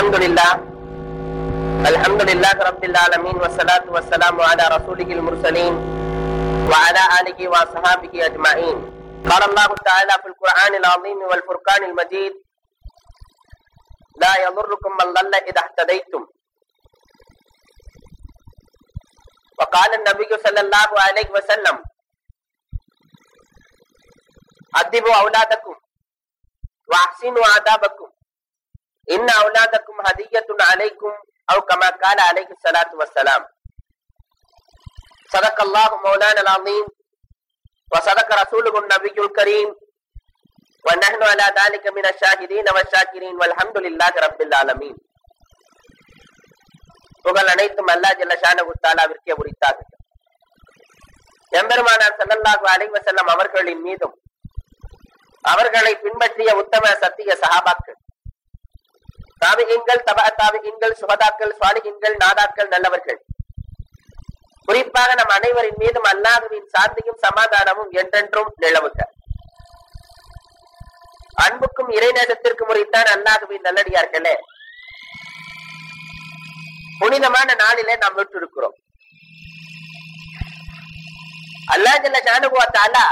الحمد لله الحمد لله رب العالمين والصلاة والسلام على رسوله المرسلين وعلى آله وصحابه أجمعين قال الله تعالى في القرآن العظيم والفرقان المجيد لا يضركم من ضل إذا اهتديتم وقال النبي صلى الله عليه وسلم أدبوا أولادكم وأحسنوا آدابكم إن أولادكم هدية عليكم أو كما قال عليه الصلاة والسلام صدق الله مولانا العظيم وصدق رسوله النبي الكريم ونحن على ذلك من الشاهدين والشاكرين والحمد لله رب العالمين புகழ் அனைத்தும் அல்லா ஜல்ல ஷானகு தாலாவிற்கே உரித்தார்கள் எம்பெருமானார் ஸல்லல்லாஹு அலைஹி வஸல்லம் அவர்களின் மீதும் அவர்களை பின்பற்றிய உத்தம சத்திய சஹாபாக்கள் தாபிகங்கள் தப தாபிகங்கள் சுகதாக்கள் சுவாலிகங்கள் நாதாக்கள் நல்லவர்கள் குறிப்பாக நம் அனைவரின் மீதும் அல்லாஹுவின் சாந்தியும் சமாதானமும் என்றென்றும் நிலவுக அன்புக்கும் இறைநேசத்திற்கும் உரித்தான் அல்லாஹுவின் நல்லடியார்களே புனிதமான நாளிலே நாம் விட்டிருக்கிறோம் அல்லாஹ் ஜல்ல ஷானுகுவத்தாலா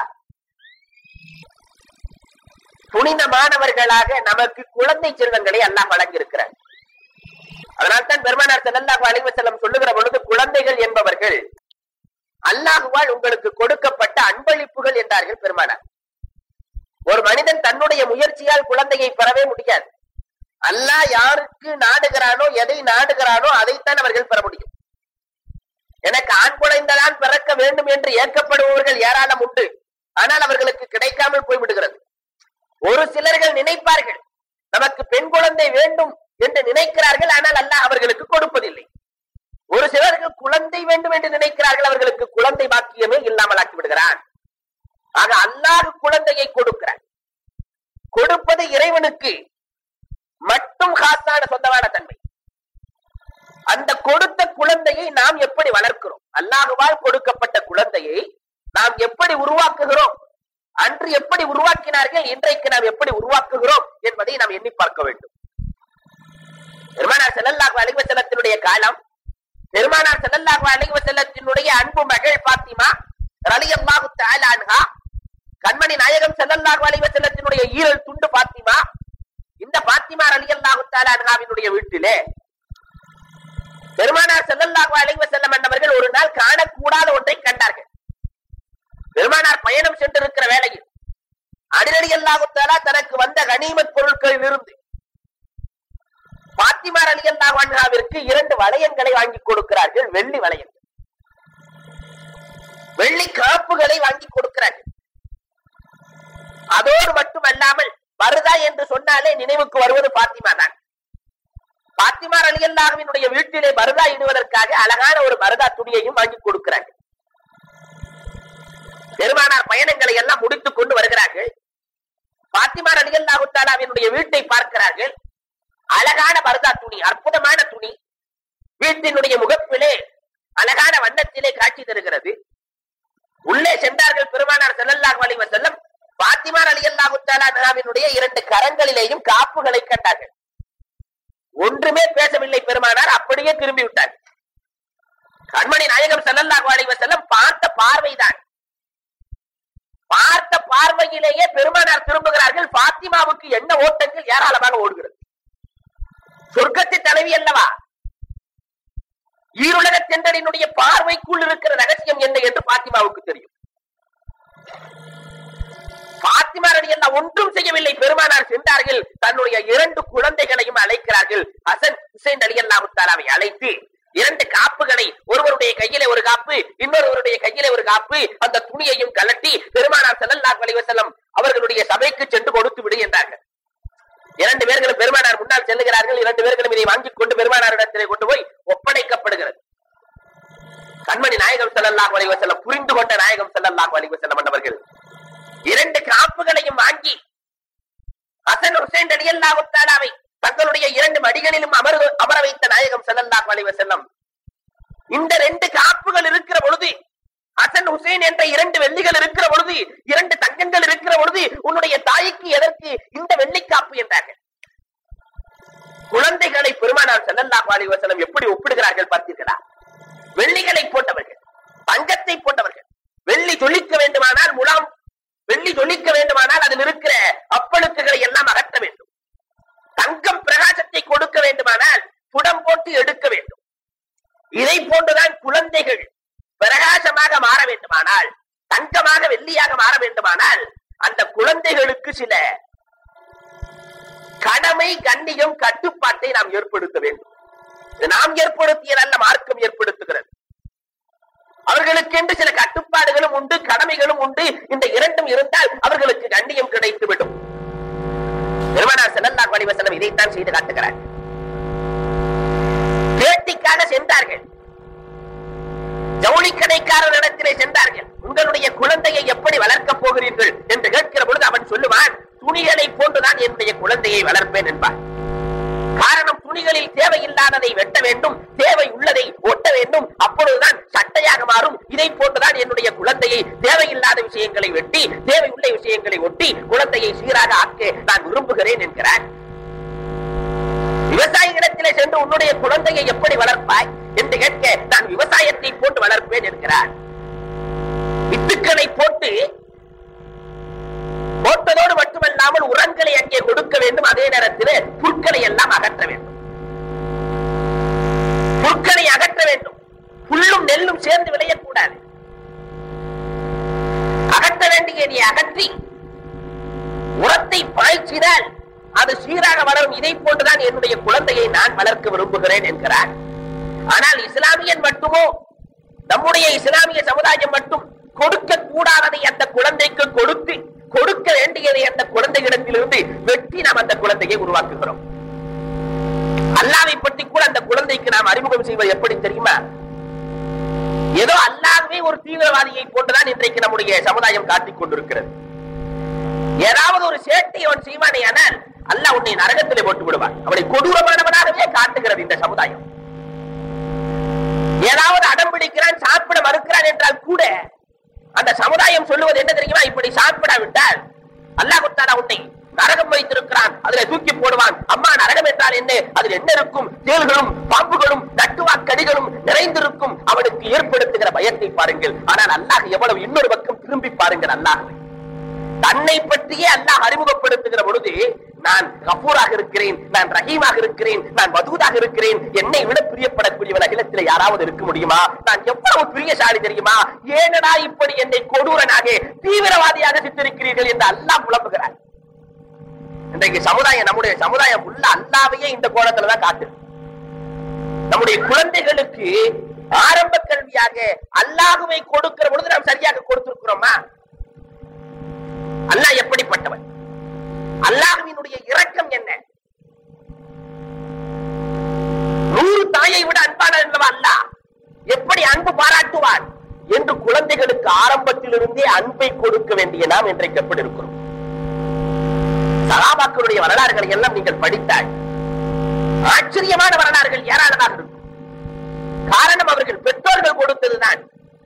புனிதமானவர்களாக நமக்கு குழந்தை செல்வங்களை அல்லாஹ் வழங்கியிருக்கிறார் அதனால்தான் பெருமானார் செல்லல்லாஹு அலைஹி வஸல்லம் சொல்லுகிற பொழுது குழந்தைகள் என்பவர்கள் அல்லாஹுவால் உங்களுக்கு கொடுக்கப்பட்ட அன்பளிப்புகள் என்றார்கள் பெருமானார் ஒரு மனிதன் தன்னுடைய முயற்சியால் குழந்தையை பெறவே முடியாது அல்லாஹ் யாருக்கு நாடுகிறானோ எதை நாடுகிறானோ அதைத்தான் அவர்கள் பெற முடியும் எனக்கு ஆண் குழந்தைதான் பிறக்க வேண்டும் என்று ஏற்கப்படுபவர்கள் ஏராளம் உண்டு ஆனால் அவர்களுக்கு கிடைக்காமல் போய்விடுகிறது ஒரு சிலர்கள் நினைப்பார்கள் நமக்கு பெண் குழந்தை வேண்டும் என்று நினைக்கிறார்கள் ஆனால் அல்லாஹ் அவர்களுக்கு கொடுப்பதில்லை ஒரு சிலர்கள் குழந்தை வேண்டும் என்று நினைக்கிறார்கள் அவர்களுக்கு குழந்தை பாக்கியமே இல்லாமல் ஆக்கி விடுகிறான் ஆக அல்லாஹ் குழந்தையை கொடுக்கிறான் கொடுப்பது இறைவனுக்கு மட்டும் காசான சொந்தமான தன்மை அந்த கொடுத்த குழந்தையை நாம் எப்படி வளர்க்கிறோம் அல்லாஹுவால் கொடுக்கப்பட்ட குழந்தையை நாம் எப்படி உருவாக்குகிறோம் அன்று எப்படி உருவாக்கினார்கள் இன்றைக்கு நாம் எப்படி உருவாக்குகிறோம் என்பதை நாம் எண்ணி பார்க்க வேண்டும் பெருமானார் செல்லல்லாஹு அலைஹி செல்லத்தினுடைய காலம் பெருமானார் செல்லல்லாஹு அலைஹி செல்லத்தினுடைய அன்பு மகள் பாத்திமா ரலியல்லாஹு தஆலா அன்ஹா கண்மணி நாயகம் செல்லல்லாஹு அலைஹி செல்லத்தினுடைய ஈரல் துண்டு பாத்திமா இந்த பாத்திமா ரலியல்லாஹு தஆலா அன்ஹாவினுடைய வீட்டிலே பெருமானார் செல்லல்லாஹு அலைஹி செல்லம் என்பவர்கள் ஒரு நாள் காணக்கூடாத ஒன்றை கண்டார்கள் பெருமானார் பயணம் சென்றிருக்கிற வேளையில் அடிநடி அல்லாஹுத்தாலா தனக்கு வந்த கனிமத் பொருட்களில் இருந்து பாத்திமார் அலி அல்லாஹாவிற்கு இரண்டு வளையங்களை வாங்கி கொடுக்கிறார்கள் வெள்ளி வளையங்கள் வெள்ளி காப்புகளை வாங்கி கொடுக்கிறார்கள் அதோடு மட்டுமல்லாமல் வருதா என்று சொன்னாலே நினைவுக்கு வருவது பாத்திமா தான் பாத்திமார் அலி அல்லாஹுவினுடைய வீட்டிலே மருதா இடுவதற்காக அழகான ஒரு மருதா துணியையும் வாங்கி கொடுக்கிறார்கள் பெருமானார் பயணங்களை எல்லாம் முடித்துக் கொண்டு வருகிறார்கள் பாத்திமார் அலிகல்லாஹுத்தாலாவினுடைய வீட்டை பார்க்கிறார்கள் அழகான பரதா துணி அற்புதமான துணி வீட்டினுடைய முகப்பிலே அழகான வண்ணத்திலே காட்சி தருகிறது உள்ளே சென்றார்கள் பெருமானார் செல்லல்லாஹ் அலைவ செல்லம் பாத்திமார் அலிகல்லாஹுத்தாலாவினுடைய இரண்டு கரங்களிலேயும் காப்புகளை கண்டார்கள் ஒன்றுமே பேசவில்லை பெருமானார் அப்படியே திரும்பி விட்டார் கண்மணி நாயகம் செல்லல்லாஹ் அலைவ செல்லம் பார்த்த பார்வைதான் பார்த்த பார்வையிலேயே பெருமானார் திரும்புகிறார்கள் பாத்திமாவுக்கு என்ன ஓட்டங்கள் ஏராளமாக ஓடுகிறது சொர்க்கத்தை தலைவி அல்லவா ஈருலக சென்றனினுடைய பார்வைக்குள் இருக்கிற ரகசியம் என்ன என்று பாத்திமாவுக்கு தெரியும் பாத்திமா ரடி எல்லாம் ஒன்றும் செய்யவில்லை பெருமானார் சென்றார்கள் தன்னுடைய இரண்டு குழந்தைகளையும் அழைக்கிறார்கள் ஹசன் ஹுசைன் அலி அல்லாஹுத்தாலாவை அழைத்து இரண்டு காப்புகளை ஒருவருடைய கையிலே ஒரு காப்பு இன்னொருவருடைய கையிலே ஒரு காப்பு அந்த துணியையும் கலட்டி பெருமானார் செல்லல்லாஹ் அலைவசல்லம் அவர்களுடைய சபைக்கு சென்று கொடுத்து விடு என்றார்கள் இரண்டு பேர்களும் பெருமானார் முன்னால் செல்லுகிறார்கள் இரண்டு பேர்களும் இதை வாங்கிக் கொண்டு பெருமானாரிடத்திலே கொண்டு போய் ஒப்படைக்கப்படுகிறது கண்மணி நாயகம் செல்லல்லாஹ் அலைவசல்லம் புரிந்து கொண்ட நாயகம் செல்லல்லாஹ் அலைவசல்லம் என்பவர்கள் இரண்டு காப்புகளையும் வாங்கி ஹசன் ஹுசைன் அடியல்லாவுத்தாலாவை தங்களுடைய இரண்டு மடிகளிலும் அமர் அமர வைத்த நாயகம் செல்லல்லாஹ் அலைவ செல்லம் இந்த ரெண்டு காப்புகள் இருக்கிற பொழுது ஹசன் ஹுசைன் என்ற இரண்டு வெள்ளிகள் இருக்கிற பொழுது இரண்டு தங்கங்கள் இருக்கிற பொழுது உன்னுடைய தாய்க்கு எதற்கு இந்த வெள்ளிக்காப்பு என்றார்கள் குழந்தைகளை பெருமானார் ஸல்லல்லாஹு அலைஹி வஸல்லம் எப்படி ஒப்பிடுகிறார்கள் பார்த்தீர்களா வெள்ளிகளை போட்டவர்கள் தங்கத்தை போட்டவர்கள் வெள்ளி ஜொலிக்க வேண்டுமானால் முலாம் வெள்ளி ஜொலிக்க வேண்டுமானால் அதில் இருக்கிற அப்பழுக்குகளை எல்லாம் அகற்ற வேண்டும் தங்கம் பிரகாசத்தை கொடுக்க வேண்டுமானால் புடம் போட்டு எடுக்க வேண்டும் இதை போன்றுதான் குழந்தைகள் பிரகாசமாக மாற வேண்டுமானால் தங்கமாக வெள்ளியாக மாற வேண்டுமானால் அந்த குழந்தைகளுக்கு சில கடமை கண்ணியம் கட்டுப்பாட்டை நாம் ஏற்படுத்த வேண்டும் இது நாம் ஏற்படுத்தியதல்ல மார்க்கம் ஏற்படுத்துகிறது அவர்களுக்கென்று சில கட்டுப்பாடுகளும் உண்டு கடமைகளும் உண்டு இந்த இரண்டும் இருந்தால் அவர்களுக்கு கண்ணியம் கிடைத்துவிடும் பெருமானார் ஸல்லல்லாஹு அலைஹி வஸல்லம் இதைத்தான் செய்து காட்டுகிறார் பேட்டிக்காக சென்றார்கள் ஜவுளி கடைக்காரரிடத்திலே சென்றார்கள் உங்களுடைய குழந்தையை எப்படி வளர்க்கப் போகிறீர்கள் என்று கேட்கிற பொழுது அவன் சொல்லுவான் துணிகளை போன்றுதான் என்னுடைய குழந்தையை வளர்ப்பேன் என்பான் காரணம் துணிகளில் தேவையில்லாததை வெட்ட வேண்டும் தேவை உள்ளதை ஒட்ட வேண்டும் அப்பொழுதுதான் சட்டையாக மாறும் இதை போன்றுதான் என்னுடைய குழந்தையை தேவையில்லாத விஷயங்களை வெட்டி தேவையுள்ள விஷயங்களை ஒட்டி குழந்தையை சீராக ஆக்க நான் விரும்புகிறேன் என்கிறார் விவசாயிகளிடத்திலே சென்று உன்னுடைய குழந்தையை எப்படி வளர்ப்பாய் என்று கேட்க நான் விவசாயத்தை போட்டு வளர்ப்பேன் என்கிறார் வித்துக்களை போட்டு போட்டதோடு மட்டுமல்லாமல் உரங்களை அங்கே கொடுக்க வேண்டும் அதே நேரத்தில் புற்களை எல்லாம் அகற்ற வேண்டும் புற்களை அகற்ற வேண்டும் புல்லும் நெல்லும் சேர்ந்து விளையக்கூடாது அகற்ற வேண்டியதை அகற்றி உரத்தை பாய்ச்சினால் அது சீராக வளரும் இதை போன்றுதான் என்னுடைய குழந்தையை நான் வளர்க்க விரும்புகிறேன் என்கிறார் ஆனால் இஸ்லாமியன் மட்டுமோ நம்முடைய இஸ்லாமிய சமுதாயம் மட்டும் கொடுக்க கூடாததை அந்த குழந்தைக்கு கொடுத்து கொடுக்க வேண்டியதை அந்த குழந்தைகளிடத்திலிருந்து வெட்டி நாம் அந்த குழந்தையை உருவாக்குகிறோம் அல்லாவை பற்றி கூட அந்த குழந்தைக்கு நாம் அறிமுகம் செய்வது எப்படி தெரியுமா ஏதோ அல்லாஹ்வே ஒரு தீவிரவாதியை போன்றுதான் இன்றைக்கு நம்முடைய சமுதாயம் காட்டிக் கொண்டிருக்கிறது ஏதாவது ஒரு சேட்டை அவன் செய்வானே ஆனால் அல்லாஹ் உன்னை நரகத்திலே போட்டு விடுவான் அவனை கொடூரமானவனாகவே காட்டுகிறது இந்த சமுதாயம் ஏதாவது அடம் பிடிக்கிறான் சாப்பிட மறுக்கிறான் என்றால் கூட அந்த சமுதாயம் சொல்லுவது என்ன தெரியுமா இப்படி சாப்பிடாவிட்டால் அல்லாஹ் தாலா உன்னை நரகம் வைத்திருக்கிறான் அதுல தூக்கி போடுவான் அம்மா நரகம் என்றால் என்ன அதில் என்ன இருக்கும் தேள்களும் பாம்புகளும் நட்டுவாக்கடிகளும் நிறைந்திருக்கும் அவனுக்கு ஏற்படுத்துகிற பயத்தை பாருங்கள் ஆனால் அல்லாஹ் எவ்வளவு இன்னொரு பக்கம் திரும்பி பாருங்கள் அல்லாஹ் தன்னை பற்றியே அல்லாஹ் அறிமுகப்படுத்துகிற பொழுது நான் கபூராக இருக்கிறேன் நான் ரஹீமாக இருக்கிறேன் நான் வதூதாக இருக்கிறேன் என்னை விட பிரியப்படக்கூடியவன் அகிலத்தில் யாராவது இருக்க முடியுமா நான் எவ்வளவு பிரியசாலி தெரியுமா ஏனடா இப்படி என்னை கொடூரனாக தீவிரவாதியாக சித்தரிக்கிறீர்கள் என்று அல்லாஹ் புலம்புகிறார் இன்றைக்கு சமுதாயம் நம்முடைய சமுதாயம் உள்ள அல்லாவையே இந்த கோணத்துல தான் காட்டு நம்முடைய குழந்தைகளுக்கு ஆரம்ப கல்வியாக அல்லாஹுவை கொடுக்கிற பொழுது நாம் சரியாக கொடுத்திருக்கிறோமா அல்லாஹ் எப்படிப்பட்டவன் அல்லாஹுவினுடைய இரக்கம் என்ன நூறு தாயை விட அன்பான அல்லவா அல்லாஹ் எப்படி அன்பு பாராட்டுவான் என்று குழந்தைகளுக்கு ஆரம்பத்திலிருந்தே அன்பை கொடுக்க வேண்டிய நாம் இன்றைக்கு எப்படி இருக்கிறோம் சகாபாக்களுடைய வரலாறுகளை எல்லாம் நீங்கள் படித்தால் ஆச்சரியமான வரலாறுகள் ஏராளமாக இருக்கும் காரணம் அவர்கள் பெற்றோர்கள் கொடுத்ததுதான்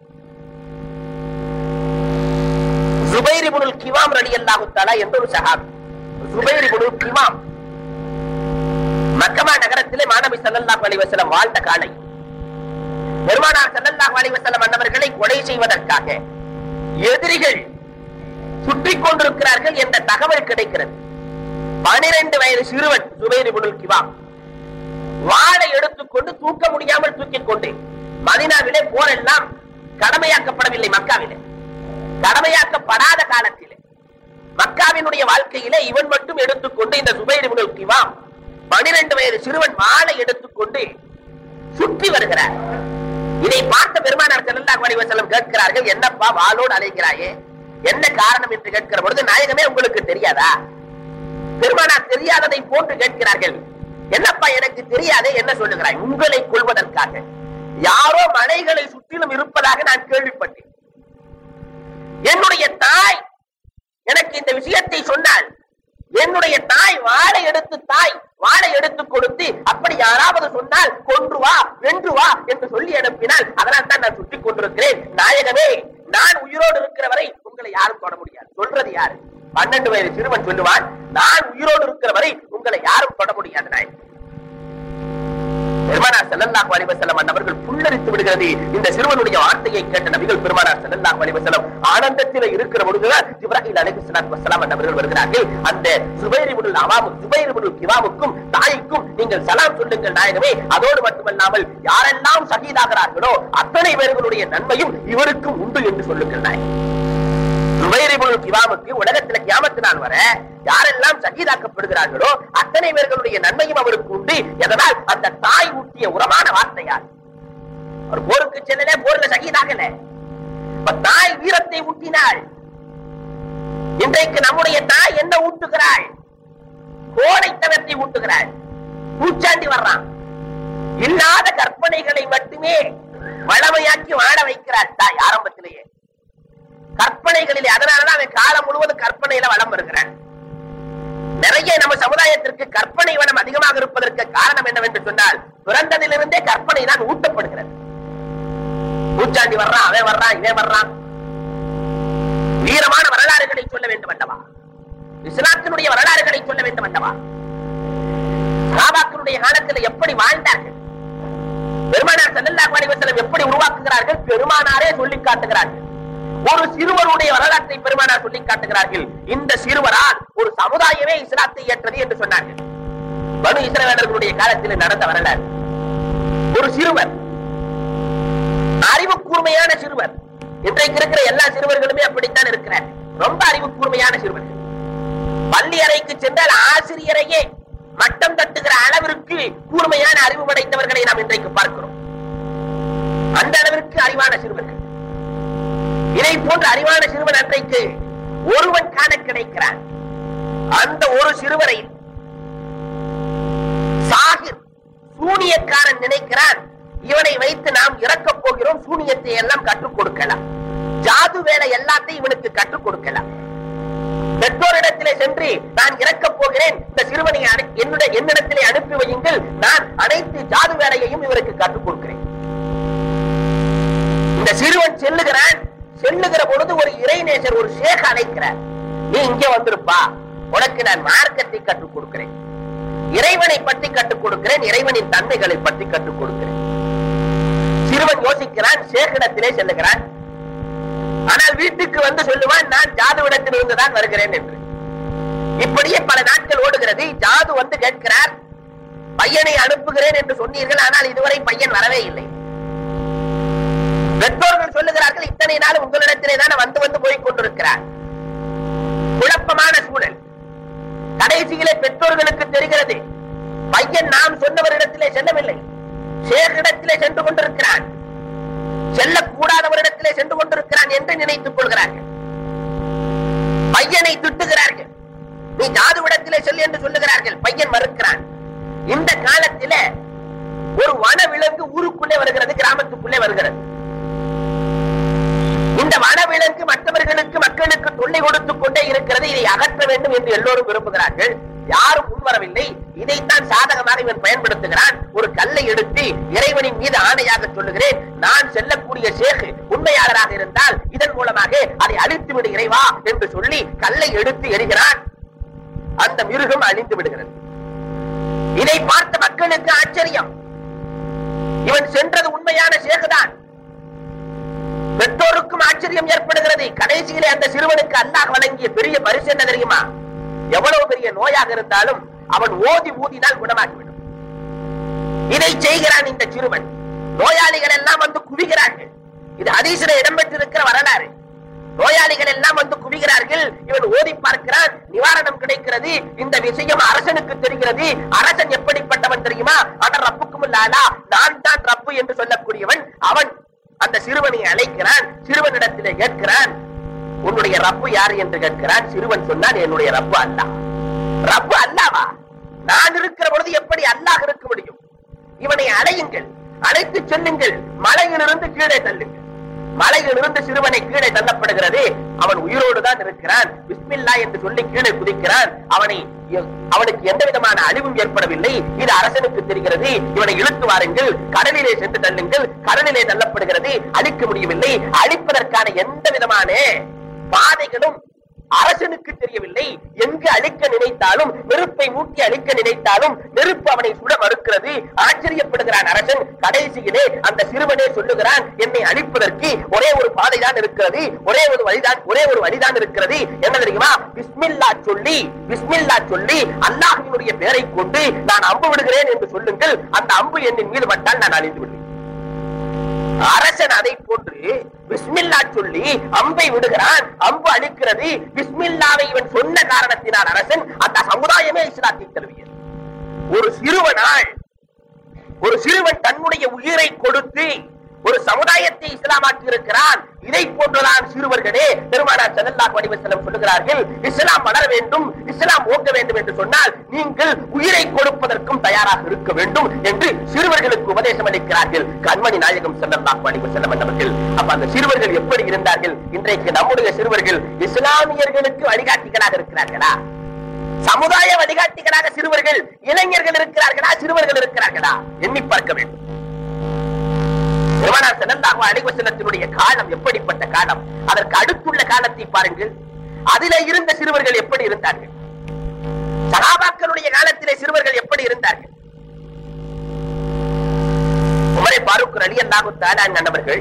ஜுபைரிபுல் கிவாம் ரலி அல்லாஹு தலா என்ற ஒரு சஹாபி ஜுபைரிபுல் கிவாம் மக்கமா நகரத்திலே மாணவி ஸல்லல்லாஹு அலைஹி வஸல்லம் வாழ்ந்த காலை பெருமானார் ஸல்லல்லாஹு அலைஹி வஸல்லம் அன்னவர்களை கொலை செய்வதற்காக எதிரிகள் சுற்றிக் கொண்டிருக்கிறார்கள் என்ற தகவல் கிடைக்கிறது பனிரெண்டு வயது சிறுவன் ஜுபைரிபுல் கிவாம் வாளை எடுத்துக்கொண்டு தூக்க முடியாமல் தூக்கிக் கொண்டு மதினாவிலே போரெல்லாம் கடமையாக்கப்படவில்லை மக்காவிலே கடமையாக்கப்படாத காலத்திலே மக்காவினுடைய வாழ்க்கையிலே இவன் மட்டும் எடுத்துக்கொண்டு இந்த சுபைர் இப்னுல் கிவாம் பனிரெண்டு வயது சிறுவன் வாளை எடுத்துக்கொண்டு சுற்றி வருகிறார் இதை பார்த்த பெருமானார் ஸல்லல்லாஹு அலைஹி வஸல்லம் கேட்கிறார்கள் என்னப்பா வாளோடு அலைகிறாயே என்ன காரணம் என்று கேட்கிற பொழுது நாயகமே உங்களுக்கு தெரியாதா பெருமானார் தெரியாததை போன்று கேட்கிறார்கள் என்னப்பா எனக்கு தெரியாதே என்ன சொல்லுகிறாய் உங்களை கொள்வதற்காக யாரோ மலைகளை சுற்றிலும் இருப்பதாக நான் கேள்விப்பட்டேன் என்னுடைய தாய் எனக்கு இந்த விஷயத்தை சொன்னால் என்னுடைய தாய் வாழை எடுத்து தாய் வாழை எடுத்து கொடுத்து அப்படி யாராவது சொன்னால் கொன்று வா வென்று வா என்று சொல்லி அனுப்பினால் அதனால் தான் நான் சுற்றி கொண்டிருக்கிறேன் நாயகமே நான் உயிரோடு இருக்கிற வரை உங்களை யாரும் தொட முடியாது சொல்றது யாரு பன்னெண்டு வயது சிறுவன் சொல்லுவான் நான் உயிரோடு இருக்கிற வரை உங்களை யாரும் தொட முடியாது நாயகம் பெருமானார் ஸல்லல்லாஹு அலைஹி வஸல்லம் அன்னவர்கள் புல்லரித்து விடுகிறது இந்த சிறுவனுடைய வார்த்தையை கேட்ட நபிகள் பெருமானார் ஸல்லல்லாஹு அலைஹி வஸல்லம் ஆனந்தத்தில் இருக்கிற பொழுதுதான் ஜிப்ராஹில் அலைஹிஸ்ஸலாத்து வஸலாம் அன்னவர்கள் வருகிறார்கள் அந்த ஜுபைர் இப்னுல் அவாம் ஜுபைர் இப்னுல் கிவாமுக்கும் தாய்க்கும் நீங்கள் சலாம் சொல்லுங்கள் நாயகமே அதோடு மட்டுமல்லாமல் யாரெல்லாம் ஷஹீதாகிறார்களோ அத்தனை பேர்களுடைய நன்மையும் இவருக்கும் உண்டு என்று சொல்லுங்கள் நாயகம் சுவைரிபுல் கிவாமுக்கு உலகத்துல கியாமத்து நாள் வர யாரெல்லாம் சகிதாக்கப்படுகிறார்களோ அத்தனை பேர்களுடைய நன்மையும் அவருக்கு உண்டு எதனால் அந்த தாய் ஊட்டிய உரமான வார்த்தையால் அவர் போருக்கு செல்லல போர்ல சகிதாகல அப்ப தாய் வீரத்தை ஊட்டினாள் இன்றைக்கு நம்முடைய தாய் என்ன ஊட்டுகிறாள் கோடைத்தனத்தை ஊட்டுகிறாள் பூச்சாண்டி வர்றான் இல்லாத கற்பனைகளை மட்டுமே வளமையாக்கி வாழ வைக்கிறாள் தாய் ஆரம்பத்திலேயே கற்பனைகளிலே அதனாலதான் அவன் காலம் முழுவதும் கற்பனையில வளம் வருகிறான் நிறைய நம்ம சமுதாயத்திற்கு கற்பனை வளம் அதிகமாக இருப்பதற்கு காரணம் என்னவென்று சொன்னால் பிறந்ததிலிருந்தே கற்பனை தான் ஊட்டப்படுகிறது பூச்சாண்டி வர்றான் அவன் வர்றான் இவன் வர்றான் வீரமான வரலாறுகளை சொல்ல வேண்டும் அல்லவா இஸ்லாத்தினுடைய வரலாறுகளை சொல்ல வேண்டும் அல்லவா சாபாக்களுடைய காலத்தில் எப்படி வாழ்ந்தார்கள் பெருமானார் ஸல்லல்லாஹு அலைஹி வஸல்லம் எப்படி உருவாக்குகிறார்கள் பெருமானாரே சொல்லி காட்டுகிறார்கள் ஒரு சிறுவருடைய வரலாற்றை பெருமானார் சொல்லி காட்டுகிறார்கள் இந்த சிறுவரால் ஒரு சமுதாயமே இஸ்லாத்தை ஏற்றது என்று சொன்னார்கள் பனு இஸ்ரவேலர்களுடைய காலத்தில் நடந்த வரலாறு ஒரு சிறுவர் அறிவு கூர்மையான சிறுவர் இன்றைக்கு இருக்கிற எல்லா சிறுவர்களுமே அப்படித்தான் இருக்கிறார் ரொம்ப அறிவு கூர்மையான சிறுவர்கள் பள்ளி அறைக்கு சென்றால் ஆசிரியரையே மட்டம் தட்டுகிற அளவிற்கு கூர்மையான அறிவு படைத்தவர்களை நாம் இன்றைக்கு பார்க்கிறோம் அந்த அளவிற்கு அறிவான சிறுவர்கள் இதை போன்ற அறிவான சிறுவன் அன்றைக்கு ஒருவன் காண கிடைக்கிறான் அந்த ஒரு சிறுவரை சாகிர் சூனியக்காரன் நினைக்கிறான் இவனை வைத்து நாம் இறக்கப் போகிறோம் சூனியத்தை எல்லாம் கற்றுக் கொடுக்கலாம் ஜாது வேலை எல்லாத்தையும் இவனுக்கு கற்றுக் கொடுக்கலாம் பெற்றோரிடத்திலே சென்று நான் இறக்கப் போகிறேன் இந்த சிறுவனை அனு- என்னுடைய என்னிடத்திலே அனுப்பி வையுங்கள் நான் அனைத்து ஜாது வேலையையும் இவருக்கு கற்றுக் கொடுக்கிறேன் இந்த சிறுவன் செல்லுகிறான் செல்லுகிற பொழுது ஒரு இறைநேசர் ஒரு ஷேக் அழைக்கிறார் நீ இங்கே வந்திருப்பா உனக்கு நான் மார்க்கத்தை கற்றுக் கொடுக்கிறேன் இறைவனை பற்றி கற்றுக் கொடுக்கிறேன் இறைவனின் தன்மைகளை பற்றி கற்றுக் கொடுக்கிறேன் சிறுவன் யோசிக்கிறான் ஷேக்கிடத்திலே செல்லுகிறான் ஆனால் வீட்டுக்கு வந்து சொல்லுவான் நான் ஜாதுவிடத்திலிருந்து தான் வருகிறேன் என்று இப்படியே பல நாட்கள் ஓடுகிறது ஜாது வந்து கேட்கிறார் பையனை அனுப்புகிறேன் என்று சொன்னீர்கள் ஆனால் இதுவரை பையன் வரவே இல்லை பெற்றோர்கள் சொல்லுகிறார்கள் இத்தனை நாள் உங்களிடத்திலே தானே வந்து வந்து போய் கொண்டிருக்கிறார் குழப்பமான சூழல் கடைசியிலே பெற்றோர்களுக்கு தெரிகிறது பையன் நாம் சொன்னவரிடத்திலே செல்லவில்லை ஷேக்கிடத்திலே சென்று கொண்டிருக்கிறான் செல்லக்கூடாதவரிடத்திலே சென்று கொண்டிருக்கிறான் என்று நினைத்துக் கொள்கிறார்கள் பையனை திட்டுகிறார்கள் நீ ஜாதுவிடத்திலே செல் என்று சொல்லுகிறார்கள் பையன் மறுக்கிறான் இந்த காலத்திலே ஒரு வன விலங்கு ஊருக்குள்ளே வருகிறது கிராமத்துக்குள்ளே வருகிறது இந்த வனவிலங்கு மற்றவர்களுக்கு மக்களுக்கு தொல்லை கொடுத்துக் கொண்டே இருக்கிறது இதை அகற்ற வேண்டும் என்று எல்லோரும் விரும்புகிறார்கள் யாரும் முன்வரவில்லை இதைத்தான் சாதகமாக இவன் பயன்படுத்துகிறான் ஒரு கல்லை எடுத்து இறைவனின் மீது ஆணையாக சொல்லுகிறேன் நான் செல்லக்கூடிய சேகு உண்மையாளராக இருந்தால் இதன் மூலமாக அதை அழித்து விடு இறைவா என்று சொல்லி கல்லை எடுத்து எறிகிறான் அந்த மிருகம் அழிந்து விடுகிறது இதை பார்த்த மக்களுக்கு ஆச்சரியம் இவன் சென்றது உண்மையான சேகுதான் பெற்றோருக்கும் ஆச்சரியம் ஏற்படுகிறது கடைசியிலே அந்த சிறுவனுக்கு அல்லாஹ் வழங்கிய பெரிய பரிசு என்ன தெரியுமா எவ்வளவு பெரிய நோயாக இருந்தாலும் அவன் ஓதி ஊதினால் குணமாகிவிடும் இதை செய்கிறான் இந்த சிறுவன் நோயாளிகள் எல்லாம் வந்து குவிகிறார்கள் இது ஹதீஸில் இடம்பெற்றிருக்கிற வரலாறு நோயாளிகள் எல்லாம் வந்து குவிகிறார்கள் இவன் ஓதி பார்க்கிறான் நிவாரணம் கிடைக்கிறது இந்த விஷயம் அரசனுக்கு தெரிகிறது அரசன் எப்படிப்பட்டவன் தெரியுமா அட ரப்புக்கும் இல்லாதா நான் தான் ரப்பு என்று சொல்லக்கூடியவன் அவன் அந்த சிறுவனை அழைக்கிறான் சிறுவனிடத்திலே கேட்கிறான் உன்னுடைய ரப்பு யார் என்று கேட்கிறான் சிறுவன் சொன்னான் என்னுடைய ரப்பு அல்லாஹ் ரப்பு அல்லாவா நான் இருக்கிற பொழுது எப்படி அல்லாஹ் இருக்க முடியும் இவனை அழையுங்கள் அழைத்து செல்லுங்கள் மலையிலிருந்து கீழே தள்ளுங்கள் மலையிலிருந்து சிறுவனை கீழே தள்ளப்படுகிறது அவன் உயிரோடு தான் இருக்கிறான் பிஸ்மில்லா என்று சொல்லி கீழே குதிக்கிறான் அவனை அவனுக்கு எந்த விதமான அழிவும் ஏற்படவில்லை இது அரசனுக்கு தெரிகிறது இவனை இழுத்து வாருங்கள் கடலிலே சென்று தள்ளுங்கள் கடலிலே தள்ளப்படுகிறது அழிக்க முடியவில்லை அழிப்பதற்கான எந்த விதமான பாதைகளும் அரசனுக்கு தெரியவில்லை எங்கு அழிக்க நினைத்தாலும் நெருப்பை மூட்டி அழிக்க நினைத்தாலும் நெருப்பு அவனை சுட மறுக்கிறது ஆச்சரியப்படுகிறான் அரசன் கடைசியிலே அந்த சிறுவனே சொல்லுகிறான் என்னை அழிப்பதற்கு ஒரே ஒரு பாதைதான் இருக்கிறது ஒரே ஒரு வழிதான் ஒரே ஒரு வழிதான் இருக்கிறது என்ன தெரியுமா பிஸ்மில்லா சொல்லி பிஸ்மில்லா சொல்லி அல்லாஹ்வினுடைய பெயரை கொண்டு நான் அம்பு விடுகிறேன் என்று சொல்லுங்கள் அந்த அம்பு என்னின் மீது பட்டால் நான் அழிந்து விடுவேன் அரசன் அதை போன்று பிஸ்மில்லா சொல்லி அம்பை விடுகிறான் அம்பு அழிக்கிறது பிஸ்மில்லாவை இவன் சொன்ன காரணத்தினால் அரசன் அந்த சமுதாயமே இஸ்லாத்தை தழுவியது ஒரு சிறுவனால் ஒரு சிறுவன் தன்னுடைய உயிரை கொடுத்து ஒரு சமுதாயத்தை இஸ்லாமாக்கி இருக்கிறான் இதை போன்றுதான் சிறுவர்களே பெருமானார் ஸல்லல்லாஹு அலைஹி வஸல்லம் சொல்லுகிறார்கள் இஸ்லாம் வளர வேண்டும் இஸ்லாம் ஓக்க வேண்டும் என்று சொன்னால் நீங்கள் உயிரை கொடுப்பதற்கும் தயாராக இருக்க வேண்டும் என்று சிறுவர்களுக்கு உபதேசம் அளிக்கிறார்கள் கண்மணி நாயகம் ஸல்லல்லாஹு அலைஹி வஸல்லம் என்பவர்கள் அப்ப அந்த சிறுவர்கள் எப்படி இருந்தார்கள் இன்றைக்கு நம்முடைய சிறுவர்கள் இஸ்லாமியர்களுக்கு வழிகாட்டிகளாக இருக்கிறார்களா சமுதாய வழிகாட்டிகளாக சிறுவர்கள் இளைஞர்கள் இருக்கிறார்களா சிறுவர்கள் இருக்கிறார்களா எண்ணி பார்க்க வேண்டும் பெருமானார் ஸல்லல்லாஹு அலைஹி வஸல்லத்தினுடைய காலம் எப்படிப்பட்ட காலம் அதற்கு அடுத்துள்ள காலத்தை பாருங்கள் அதிலே இருந்த சிறுவர்கள் எப்படி இருந்தார்கள் சகாபாக்களுடைய காலத்திலே சிறுவர்கள் எப்படி இருந்தார்கள் உமரை பாருக் அலி அல்லாஹு தஆலா நண்பர்கள்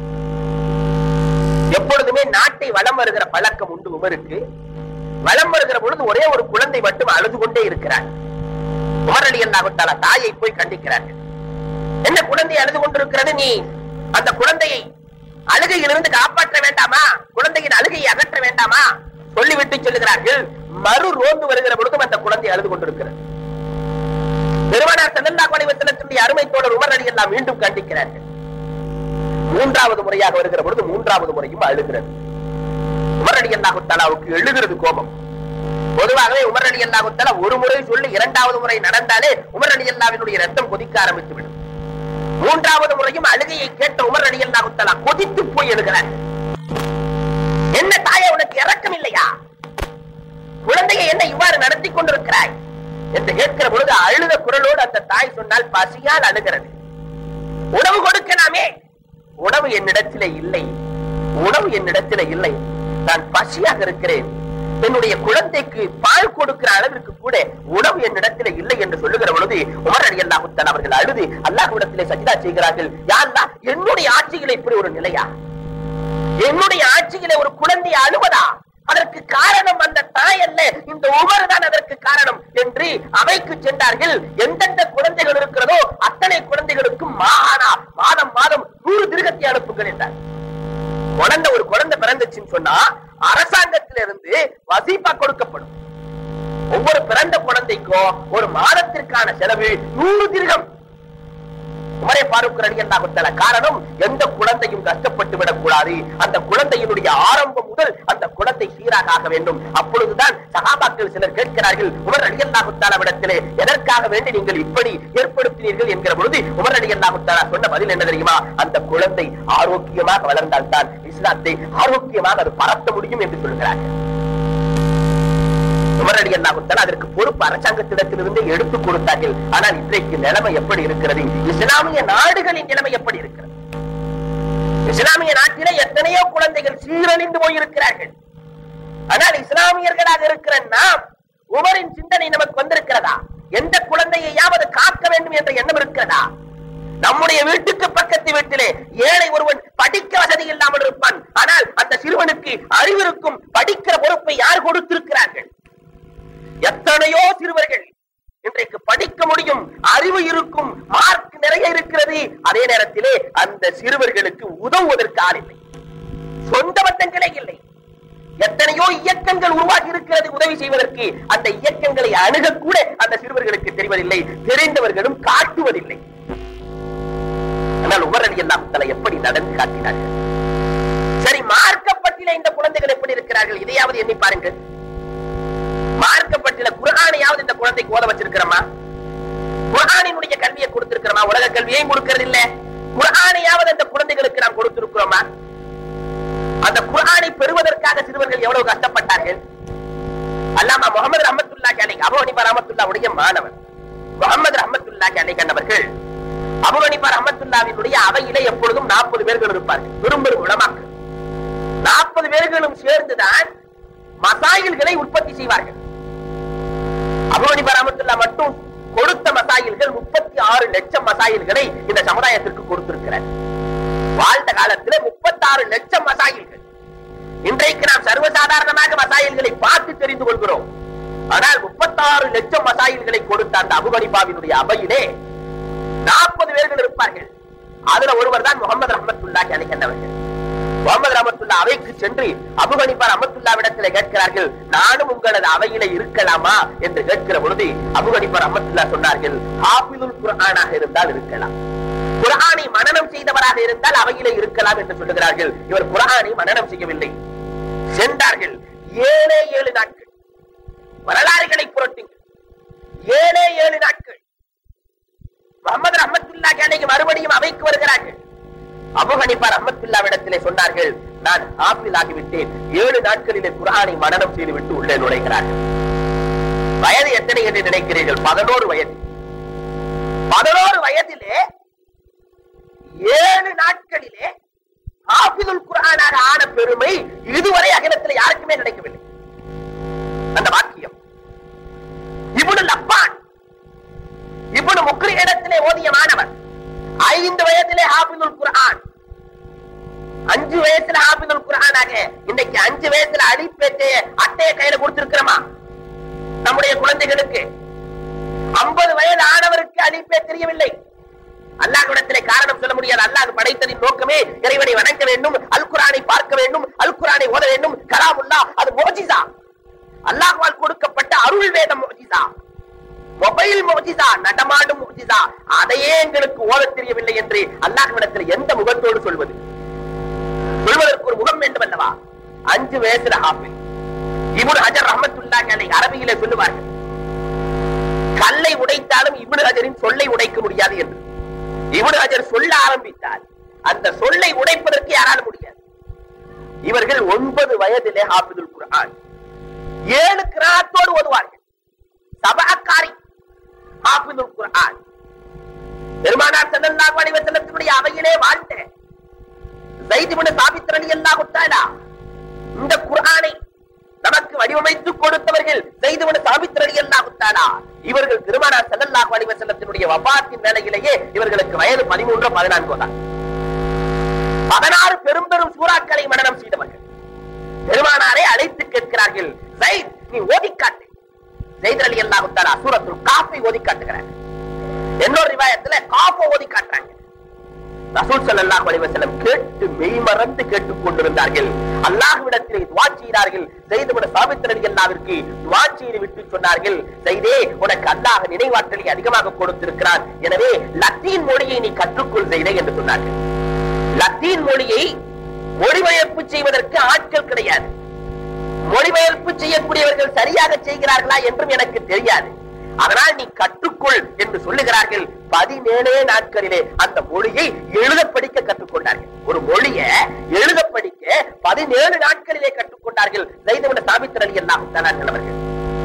எப்பொழுதுமே நாட்டை வலம் வருகிற பழக்கம் உண்டு உமருக்கு வலம் வருகிற பொழுது ஒரே ஒரு குழந்தை மட்டும் அழுது கொண்டே இருக்கிறார் உமர் அலி அல்லாஹு தஆலா தாயை போய் கண்டிக்கிறார்கள் என்ன குழந்தை அழுது கொண்டிருக்கிறது நீ அந்த குழந்தையை அழுகையிலிருந்து காப்பாற்ற வேண்டாமா குழந்தையின் அழுகையை அகற்ற வேண்டாமா சொல்லிவிட்டு சொல்லுகிறார்கள் மறு ரோந்து வருகிற பொழுதும் அந்த குழந்தை அழுது கொண்டிருக்கிறது பெருமானார் ஸல்லல்லாஹு அலைஹி வஸல்லத்துடைய அருமை தோழர் உமர் அலி எல்லாம் மீண்டும் கண்டிக்கிறார்கள் மூன்றாவது முறையாக வருகிற பொழுது மூன்றாவது முறையும் அழுகிறது உமர் அலி அல்லாஹு தஆலாவுக்கு எழுகிறது கோபம் பொதுவாகவே உமர் அலி அல்லாஹு தஆலா ஒரு முறை சொல்லி இரண்டாவது முறை நடந்தாலே உமர் அலி அல்லாவினுடைய ரத்தம் கொதிக்க ஆரம்பித்து விடும் மூன்றாவது முறையும் அழுகையை கேட்ட உமர் அலி அல்லாஹு தஆலா கொதித்து போய் எழுகிறார் என்ன தாயே உனக்கு இரக்கம் இல்லையா குழந்தையை என்ன இவ்வாறு நடத்தி கொண்டிருக்கிறாய் என்று கேட்கிற பொழுது அழுத குரலோடு அந்த தாய் சொன்னால் பசியால் அழுகிறது உணவு கொடுக்கலாமே உணவு என்னிடத்திலே இல்லை உணவு என்னிடத்திலே இல்லை நான் பசியாக இருக்கிறேன் என்னுடைய குழந்தைக்கு பால் கொடுக்கிற அளவிற்கு கூட உணவு என்னிடத்திலே இல்லை என்று சொல்லுகிற பொழுது உமர் அலி அல்லாஹுத்தன் அவர்கள் அழுது அல்லாஹ்விடத்திலே சஜிதா செய்கிறார்கள் யாருலா என்னுடைய ஆட்சியில் இப்படி ஒரு நிலையா என்னுடைய ஆட்சியிலே ஒரு குழந்தை அழுவதா அதற்கு காரணம் அந்த தாய் அல்ல இந்த உமர் தான் அதற்கு காரணம் என்று அவைக்கு சென்றார்கள் எந்தெந்த குழந்தைகள் இருக்கிறதோ அத்தனை குழந்தைகளுக்கும் மாகாணா மாதம் மாதம் நூறு திருகத்தை அனுப்புங்கள் என்றார் குழந்தை ஒரு குழந்தை பிறந்துச்சுன்னு சொன்னா அரசாங்கத்திலிருந்து வசீபா கொடுக்கப்படும் ஒவ்வொரு பிறந்த குழந்தைக்கும் ஒரு மாதத்திற்கான செலவு நூறு திருகம் உமரே பாருக் ரலியல்லாஹு தஆலா காரணம் எந்த குழந்தையும் கஷ்டப்பட்டு விடக்கூடாது அந்த குழந்தையினுடைய ஆரம்பம் முதல் அந்த குழந்தை சீராக ஆக வேண்டும் அப்பொழுதுதான் சகாபாக்கள் சிலர் கேட்கிறார்கள் உமர் ரலியல்லாஹு தஆலா விடத்திலே எதற்காக வேண்டி நீங்கள் இப்படி ஏற்படுத்தினீர்கள் என்கிற பொழுது உமர் ரலியல்லாஹு தஆலா சொன்ன பதில் என்ன தெரியுமா அந்த குழந்தை ஆரோக்கியமாக வளர்ந்தால்தான் இஸ்லாத்தை ஆரோக்கியமாக அது பரத்த முடியும் என்று சொல்கிறார்கள் உமர் அலி அல்லாஹுத்தால் அதற்கு பொறுப்பு அரசாங்கத்திடத்திலிருந்து எடுத்துக் கொடுத்தார்கள் ஆனால் இன்றைக்கு நிலைமை எப்படி இருக்கிறது இஸ்லாமிய நாடுகளின் நிலைமை எப்படி இருக்கிறது இஸ்லாமிய நாட்டிலே எத்தனையோ குழந்தைகள் சீரழிந்து போயிருக்கிறார்கள் ஆனால் இஸ்லாமியர்களாக இருக்கிற நாம் உமரின் சிந்தனை நமக்கு வந்திருக்கிறதா எந்த குழந்தையையாவது காக்க வேண்டும் என்ற எண்ணம் இருக்கிறதா நம்முடைய வீட்டுக்கு பக்கத்து வீட்டிலே ஏழை ஒருவன் படிக்க வசதி இல்லாமல் இருப்பான் ஆனால் அந்த சிறுவனுக்கு அறிவிருக்கும் படிக்கிற பொறுப்பை யார் கொடுத்திருக்கிறார்கள் எத்தனையோ சிறுவர்கள் இன்றைக்கு படிக்க முடியும் அறிவு இருக்கும் மார்க் நிறைய இருக்கிறது அதே நேரத்திலே அந்த சிறுவர்களுக்கு உதவுவதற்கு ஆள் இல்லை சொந்த பந்தங்களே இல்லை எத்தனையோ இயக்கங்கள் உருவாகி இருக்கிறது உதவி செய்வதற்கு அந்த இயக்கங்களை அணுகக்கூட அந்த சிறுவர்களுக்கு தெரிவதில்லை தெரிந்தவர்களும் காட்டுவதில்லை ஆனால் உமரடி எல்லாம் தலை எப்படி நடந்து காட்டினார்கள் சரி மார்க்கப்பட்டில இந்த குழந்தைகள் எப்படி இருக்கிறார்கள் இதையாவது எண்ணி பாருங்கள் மார்க்கப்பட்டில குரானையாவது இந்த குழந்தைக்கு ஓத வச்சிருக்கிறோமா குரானினுடைய கல்வியை கொடுத்திருக்கிறோமா உலக கல்வியையும் கொடுக்கிறது இல்ல குரானையாவது அந்த குழந்தைகளுக்கு நாம் கொடுத்திருக்கிறோமா அந்த குரானை பெறுவதற்காக சிறுவர்கள் எவ்வளவு கஷ்டப்பட்டார்கள் அல்லாமா முகமது ரஹமத்துல்லா அலை அபு ஹனிபா ரஹமத்துல்லா உடைய மாணவர் முகமது ரஹமத்துல்லா அலை கண்டவர்கள் அபு ஹனிபா ரஹமத்துல்லாவினுடைய அவையிலே எப்பொழுதும் நாற்பது பேர்கள் இருப்பார்கள் பெரும் பெரும் உலமாக்கள் நாற்பது பேர்களும் சேர்ந்துதான் மசாயில்களை உற்பத்தி செய்வார்கள் அபுமணி பராமத்துல்லா மட்டும் கொடுத்த மசாயில்கள் முப்பத்தி ஆறு லட்சம் மசாயில்களை இந்த சமுதாயத்திற்கு கொடுத்திருக்கிறார் வாழ்ந்த காலத்துல முப்பத்தாறு லட்சம் மசாயில்கள் இன்றைக்கு நாம் சர்வசாதாரணமாக மசாயில்களை பார்த்து தெரிந்து கொள்கிறோம் ஆனால் முப்பத்தாறு லட்சம் மசாயில்களை கொடுத்த அந்த அபுகணிபாவினுடைய அவையிலே நாற்பது பேர்கள் இருப்பார்கள் அதுல ஒருவர் தான் முகமது ரஹமத்துல்லா அலிகன்னவர்கள் முகமது ரஹமத்துல்லா அவைக்கு சென்று அபுகணிப்பா ரஹமத்துல்லாவிடத்திலே கேட்கிறார்கள் நானும் உங்களது அவையிலே இருக்கலாமா என்று கேட்கிற பொழுது அபுகணிப்பா ரஹமத்துல்லா சொன்னார்கள் ஹாபிதுல் குர்ஆனாக இருந்தால் இருக்கலாம் குர்ஆனை மனனம் செய்தவராக இருந்தால் அவையிலே இருக்கலாம் என்று சொல்லுகிறார்கள் இவர் குர்ஆனை மனனம் செய்யவில்லை சென்றார்கள் ஏழே ஏழு நாட்கள் வரலாறுகளை புரட்டுங்கள் ஏழே ஏழு நாட்கள் முகமது ரஹமத்துல்லா அன்னைக்கு மறுபடியும் அவைக்கு வருகிறார்கள் அபு ஹனிஃபா ரஹமத்துல்லாவிடத்திலே சொன்னார்கள் நான் ஆப்பிள் ஆகிவிட்டேன் ஏழு நாட்களிலே குர்ஆனை மனனம் செய்துவிட்டு உள்ளே நுழைகிறார்கள் வயது எத்தனை என்று நினைக்கிறீர்கள் பதினோரு வயது பதினோரு வயதிலே ஏழு நாட்களிலே ஹாஃபிதுல் குர்ஆனாக ஆன பெருமை இதுவரை அகிலத்தில் யாருக்குமே கிடைக்கவில்லை அந்த வாக்கியம் இப்னு லப்பான் இப்னு முக்ரி இடத்திலே ஓதிய மாணவர் ஐந்து வயதிலே ஹாஃபிதுல் குர்ஆன் அஞ்சு வயசுல ஹாஃபிதுல் குர்ஆனாக இன்னைக்கு அஞ்சு வயசுல அடிப்பேட்டைய அட்டைய கையில கொடுத்திருக்கிறோமா நம்முடைய குழந்தைகளுக்கு ஐம்பது வயது ஆனவருக்கு அடிப்பே தெரியவில்லை அல்லாஹ்விடத்திலே காரணம் சொல்ல முடியாது அல்லாஹ் படைத்ததின் நோக்கமே இறைவனை வணங்க வேண்டும் அல் குரானை பார்க்க வேண்டும் அல் குரானை ஓத வேண்டும் கலாமுல்லா அது மோஜிசா அல்லாஹ்வால் கொடுக்கப்பட்ட அருள் வேதம் மோஜிசா மொபைல் மோஜிசா நடமாடும் மோஜிசா அதையே எங்களுக்கு ஓதத் தெரியவில்லை என்று அல்லாஹ்விடத்தில் எந்த முகத்தோடு சொல்வது சொல்வதற்கு ஒரு முகம் வேண்டும் அல்லவா அஞ்சு வயசுல ஹாஃபில் இப்னு ஹஜர் ரஹமத்துல்லாஹி அலைஹி அரபியிலே சொல்லுவார்கள் கல்லை உடைத்தாலும் இப்னு ஹஜரின் சொல்லை உடைக்க முடியாது என்று இப்னு ஹஜர் சொல்ல ஆரம்பித்தால் அந்த சொல்லை உடைப்பதற்கு யாராலும் முடியாது இவர்கள் ஒன்பது வயதிலே ஹாஃபிதுல் குர்ஆன் ஏழு கிராத்தோடு ஓதுவார்கள் சபாக்காரி ஹாஃபிதுல் குர்ஆன் பெருமானார் ஸல்லல்லாஹு அலைஹி வஸல்லத்தினுடைய அவையிலே வாழ்ந்த ஸைத் இப்னு சாபித் ரலியல்லாஹு தஆலா இந்த குர்ஆனை நமக்கு வடிவமைத்து கொடுத்தவர்கள் ஸைத் இப்னு சாபித் ரலியல்லாஹு தஆலா இவர்கள் பெருமானார் ஸல்லல்லாஹு அலைஹி வஸல்லத்தினுடைய வஃபாத்தின் வேளையிலேயே இவர்களுக்கு வயது 13 14 தான் பதினாறு பெரும் பெரும் சூறாக்களை மனனம் செய்தவர்கள் பெருமானாரை அழைத்து கேட்கிறார்கள் ஸைத் நீ ஓதி காட்டு ஸைத் ரலியல்லாஹு தஆலா சூரத்துல் காஃபை ஓதி காட்டுகிறார் இன்னொரு ரிவாயத்துல காஃபை ஓதி காட்டுறாங்க ரசூல் ஸல்லல்லாஹு அலைஹி வஸல்லம் கேட்டு மெய்மறந்து கேட்டுக் கொண்டிருந்தார்கள் அல்லாஹ்விடத்திலே துஆ செய்தார்கள் ஸைத் இப்னு சாபித் ரலியல்லாஹுவிற்கு துஆ செய்து விட்டு சொன்னார்கள் ஸைதே உனக்கு அல்லாஹ் நினைவாற்றலை அதிகமாக கொடுத்திருக்கிறான் எனவே லத்தீன் மொழியை நீ கற்றுக்கொள் ஸைதே என்று சொன்னார்கள் லத்தீன் மொழியை மொழிபெயர்ப்பு செய்வதற்கு ஆட்கள் கிடையாது மொழிபெயர்ப்பு செய்யக்கூடியவர்கள் சரியாக செய்கிறார்களா என்றும் எனக்கு தெரியாது அதனால் நீ கற்றுக்கொள் என்று சொல்லுகிறார்கள் பதினேழே நாட்களிலே அந்த மொழியை எழுத படிக்க கற்றுக்கொண்டார்கள் ஒரு மொழியை எழுத படிக்க பதினேழு நாட்களிலே கற்றுக்கொண்டார்கள் ஜெய்தவன சாபித்தர் அலி அல்லாஹு அவர்கள்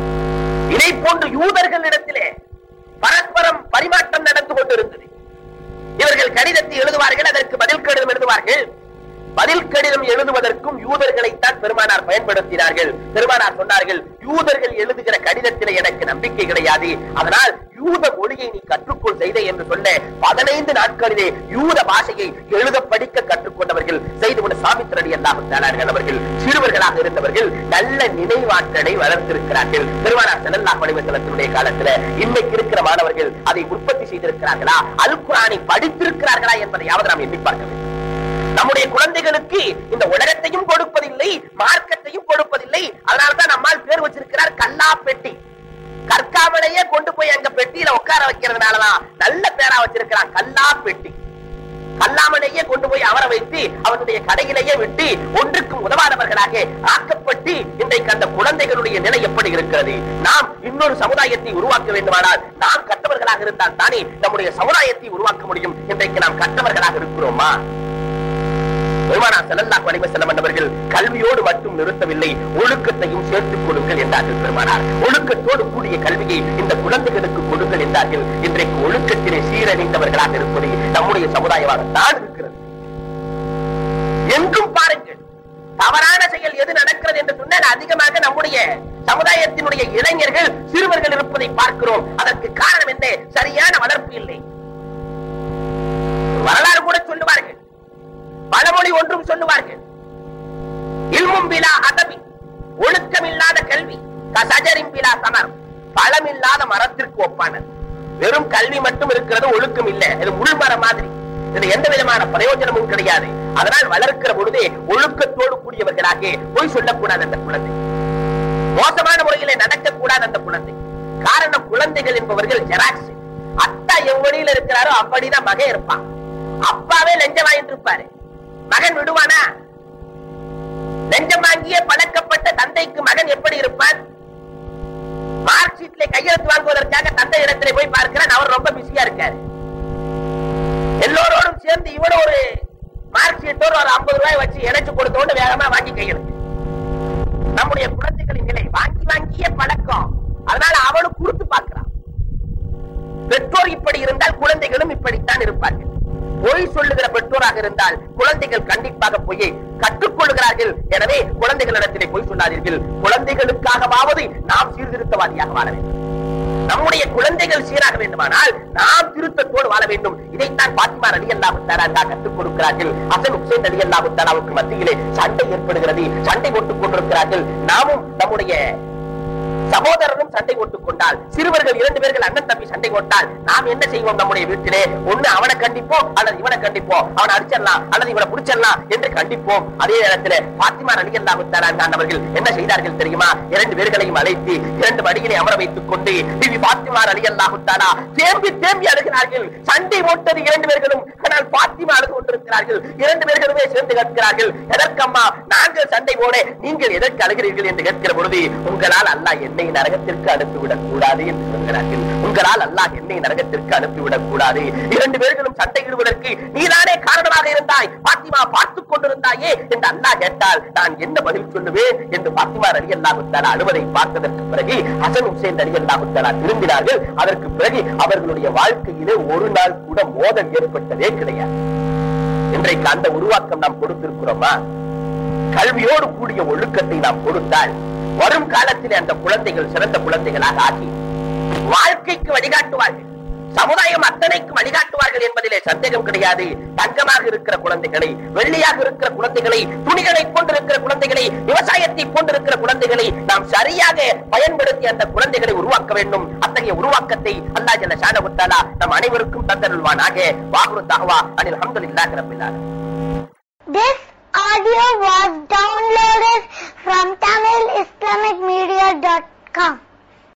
இதை போன்று யூதர்களிடத்திலே பரஸ்பரம் பரிமாற்றம் நடந்து கொண்டிருந்தது இவர்கள் கடிதத்தை எழுதுவார்கள் அதற்கு பதில் கடிதம் எழுதுவார்கள் பதில் கடிதம் எழுதுவதற்கும் யூதர்களைத்தான் பெருமானார் பயன்படுத்தினார்கள் பெருமானார் சொன்னார்கள் யூதர்கள் எழுதுகிற கடிதத்திலே எனக்கு நம்பிக்கை கிடையாது அதனால் யூத மொழியை நீ கற்றுக்கொள் செய்த என்று சொல்ல பதினைந்து நாட்களிலே யூத பாஷையை எழுத படிக்க கற்றுக்கொண்டவர்கள் செய்து கொண்ட சாமித்திரடி அல்லாஹ் அவர்கள் சிறுவர்களாக இருந்தவர்கள் நல்ல நினைவாற்றலை வளர்த்திருக்கிறார்கள் பெருமானார் செல்லல்லாஹ் வடிவத்தலத்தினுடைய காலத்துல இன்னைக்கு இருக்கிற மாணவர்கள் அதை உற்பத்தி செய்திருக்கிறார்களா அல் குரானை படித்திருக்கிறார்களா என்பதையாவது நாம் எண்ணி பார்க்க வேண்டும் நம்முடைய குழந்தைகளுக்கு இந்த உலகத்தையும் கொடுப்பதில்லை மார்க்கத்தையும் கொடுப்பதில்லை அதனால்தான் நம்மால் பேர் வச்சிருக்கிறார் கல்லா பெட்டி கற்காமலேயே கொண்டு போய் அங்க பெட்டியில உட்கார வைக்கிறதுனாலதான் நல்ல பேரா வச்சிருக்கிறான் கல்லா பெட்டி கல்லாமலேயே கொண்டு போய் அவரை வைத்து அவனுடைய கடையிலேயே விட்டு ஒன்றுக்கும் உதவாதவர்களாக ஆக்கப்பட்டு இன்றைக்கு அந்த குழந்தைகளுடைய நிலை எப்படி இருக்கிறது நாம் இன்னொரு சமுதாயத்தை உருவாக்க வேண்டுமானால் நாம் கற்றவர்களாக இருந்தால் தானே நம்முடைய சமுதாயத்தை உருவாக்க முடியும் இன்றைக்கு நாம் கற்றவர்களாக இருக்கிறோமா பெருமானார் ஸல்லல்லாஹு அலைஹி வஸல்லம் என்பவர்கள் கல்வியோடு மட்டும் நிறுத்தவில்லை ஒழுக்கத்தையும் சேர்த்துக் கொடுங்கள் என்றார்கள் பெருமானார் ஒழுக்கத்தோடு கூடிய கல்வியை இந்த குழந்தைகளுக்கு கொடுங்கள் என்றார்கள் இன்றைக்கு ஒழுக்கத்திலே சீரழிந்தவர்களாக இருப்பது நம்முடைய சமுதாயமாக தான் இருக்கிறது எங்கும் பாருங்கள் தவறான செயல் எது நடக்கிறது என்று சொன்னால் அதிகமாக நம்முடைய சமுதாயத்தினுடைய இளைஞர்கள் சிறுவர்கள் இருப்பதை பார்க்கிறோம் அதற்கு காரணம் என்ன சரியான வளர்ப்பு இல்லை வரலாறு கூட சொல்லுவார்கள் பழமொழி ஒன்றும் சொல்லுவார்கள் இல்மும் பிலா அதபி ஒழுக்கமில்லாத கல்வி கசஜரின் பிலா சமர் பழமில்லாத மரத்திற்கு ஒப்பானது வெறும் கல்வி மட்டும் இருக்கிறது ஒழுக்கம் இல்ல இது முள்மரம் மாதிரி இது எந்த விதமான பிரயோஜனமும் கிடையாது அதனால் வளர்க்கிற பொழுதே ஒழுக்கத்தோடு கூடியவர்களாக போய் சொல்லக்கூடாது அந்த குழந்தை மோசமான முறையிலே நடக்கக்கூடாது அந்த குழந்தை காரணம் குழந்தைகள் என்பவர்கள் ஜெராக்ஸ் அத்தா எவ்வழியில் இருக்கிறாரோ அப்படிதான் மகன் இருப்பான் அப்பாவே லஞ்சம் வாங்கிட்டு இருப்பாரு மகன் விடுவானா லஞ்சம் வாங்கிய பழக்கப்பட்ட தந்தைக்கு மகன் எப்படி இருப்பான் மார்க் ஷீட்ல கையெழுத்து வாங்குவதற்காக தந்தை இடத்திலே போய் பார்க்கிறான் அவர் ரொம்ப பிஸியா இருக்காரு எல்லோரோடும் சேர்ந்து இவனும் ஒரு மார்க் ஷீட்டோட ஒரு ஐம்பது ரூபாய் வச்சு இணைச்சு கொடுத்தோண்டு வேகமா வாங்கி கையெழுத்து நம்முடைய குழந்தைகளின் நிலை வாங்கி வாங்கிய பழக்கம் அதனால அவனும் கொடுத்து பார்க்கிறான் பெற்றோர் இப்படி இருந்தால் குழந்தைகளும் இப்படித்தான் இருப்பார்கள் பொய் சொல்லுகிற பெற்றோராக இருந்தால் குழந்தைகள் கண்டிப்பாக பொய்யை கற்றுக்கொள்கிறார்கள் எனவே குழந்தைகளிடத்திலே பொய் சொல்லாதீர்கள் குழந்தைகளுக்காகவாவது நாம் சீர்திருத்தவாதியாக வாழ வேண்டும் நம்முடைய குழந்தைகள் சீராக வேண்டுமானால் நாம் திருத்தத்தோடு வாழ வேண்டும் இதைத்தான் பாத்திமா அலி அல்லாஹு தாலா கற்றுக் கொடுக்கிறார்கள் அசன் உசேன் அலி அல்லாஹு தாலாவுக்கு மத்தியிலே சண்டை ஏற்படுகிறது சண்டை போட்டுக் கொண்டிருக்கிறார்கள் நாமும் நம்முடைய சகோதரனும் சண்டை போட்டுக் கொண்டால் சிறுவர்கள் இரண்டு பேர்கள் அண்ணன் தம்பி சண்டை போட்டால் நாம் என்ன செய்வோம் நம்முடைய வீட்டிலே ஒண்ணு அவனை கண்டிப்போம் அல்லது இவனை கண்டிப்போம் அவனை அடிச்சிடலாம் அல்லது இவனை பிடிச்சிடலாம் என்று கண்டிப்போம் அதே நேரத்தில் பாத்திமா நடிகல்லாஹு அவர்கள் என்ன செய்தார்கள் தெரியுமா இரண்டு பேர்களையும் அழைத்து இரண்டு மடியிலே அமர வைத்துக் கொண்டு பிவி பாத்திமா நடிகல்லாஹு தாலா தேம்பி தேம்பி அழுகிறார்கள் சண்டை போட்டது இரண்டு பேர்களும் ஆனால் பாத்திமா அழுது கொண்டிருக்கிறார்கள் இரண்டு பேர்களுமே சேர்ந்து கேட்கிறார்கள் எதற்கம்மா நாங்கள் சண்டை போட நீங்கள் எதற்கு அழுகிறீர்கள் என்று கேட்கிற பொழுது உங்களால் அல்லாஹ் என்னை நரகத்திற்கு அனுப்பிவிடக் கூடாது என்று சொல்கிறார்கள் உங்களால் அல்லாஹ் என்னை நரகத்திற்கு அனுப்பிவிடக் கூடாது இரண்டு பேர்களும் சண்டையிடுவதற்கு நீதானே காரணமாக இருந்தாய் பாத்திமா பார்த்துக் கொண்டிருந்தாயே என்று அல்லாஹ் கேட்டால் நான் என்ன பதில் சொல்லுவேன் என்று பாத்திமா ரலி அல்லாஹுத்தாலா அழுவதை பார்த்ததற்கு பிறகு ஹசன் உசேன் ரலி அல்லாஹுத்தாலா திரும்பினார்கள் அதற்கு பிறகு அவர்களுடைய வாழ்க்கையிலே ஒரு நாள் கூட மோதல் ஏற்பட்டதே கிடையாது இன்றைக்கு அந்த உருவாக்கம் நாம் கொடுத்திருக்கிறோமா கல்வியோடு கூடிய ஒழுக்கத்தை நாம் கொடுத்தால் வரும் காலத்திலே அந்த குழந்தைகள் சிறந்த குழந்தைகளாக ஆகி வாழ்க்கைக்கு வழிகாட்டுவார்கள் சமுதாயம் அத்தனைக்கும் வழிகாட்டுவார்கள் என்பதிலே சந்தேகம் கிடையாது தங்கமாக இருக்கிற குழந்தைகளை வெள்ளியாக இருக்கிற குழந்தைகளை துணிகளை கொண்டிருக்கிற குழந்தைகளை விவசாயத்தை கொண்டிருக்கிற குழந்தைகளை நாம் சரியாக பயன்படுத்தி அந்த குழந்தைகளை உருவாக்க வேண்டும் அத்தகைய உருவாக்கத்தை அல்லா ஜல்ல ஷானகுத்தாலா நம் அனைவருக்கும் தந்தருள்வானாக வாகுரு தகவா அனில் அஹமதுல்லாஹி ரப்பில் ஆலமீன் This audio was downloaded from TamilIslamicMedia.com.